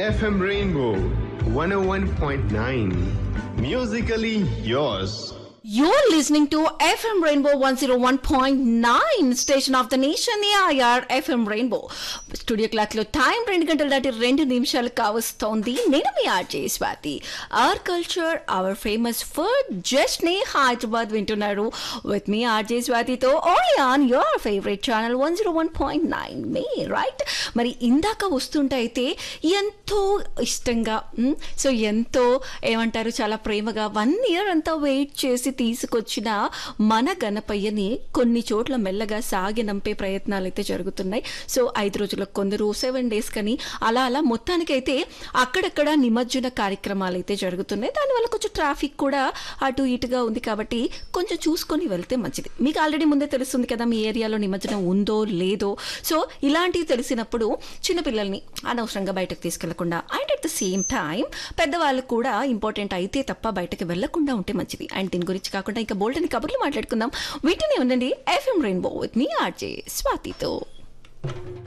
FM Rainbow 101.9. Musically yours. You're listening to FM Rainbow 101.9 station of the nation AIR FM Rainbow. Studio clock లో time రెండు గంటల దాటి రెండు నిమిషాలు కావస్తోంది నేను మీ RJ Swathi our culture our famous food just నే హైదరాబాద్ వింటున్నారు విత్ మీ ఆర్జే స్వాతితో only on your favourite channel one zero one point nine మే రైట్ మరి ఇందాక వస్తుంటే అయితే ఎంతో ఇష్టంగా మ్, సో ఎంతో ఏమంటారు చాలా ప్రేమగా వన్ ఇయర్ అంతా వెయిట్ చేసి తీసుకొచ్చిన మన గణపయ్యని కొన్ని చోట్ల మెల్లగా సాగి నంపే ప్రయత్నాలు అయితే జరుగుతున్నాయి సో ఐదు రోజులకు కొందరు సెవెన్ డేస్ కానీ అలా అలా మొత్తానికైతే అక్కడక్కడ నిమజ్జన కార్యక్రమాలు అయితే జరుగుతున్నాయి దానివల్ల కొంచెం ట్రాఫిక్ కూడా అటు ఇటుగా ఉంది కాబట్టి కొంచెం చూసుకొని వెళ్తే మంచిది మీకు ఆల్రెడీ ముందే తెలుస్తుంది కదా మీ ఏరియాలో నిమజ్జనం ఉందో లేదో సో ఇలాంటివి తెలిసినప్పుడు చిన్నపిల్లల్ని అనవసరంగా బయటకు తీసుకెళ్లకుండా and at the same time పెద్దవాళ్ళు కూడా ఇంపార్టెంట్ అయితే తప్ప బయటకు వెళ్లకుండా ఉంటే మంచిది అండ్ దీని గురించి కాకుండా ఇంకా బోల్డ్ అని కబుర్లు మాట్లాడుకుందాం వీటిని ఉండండి ఎఫ్ఎం రెయిన్బో విత్ మీ ఆర్జే స్వాతితో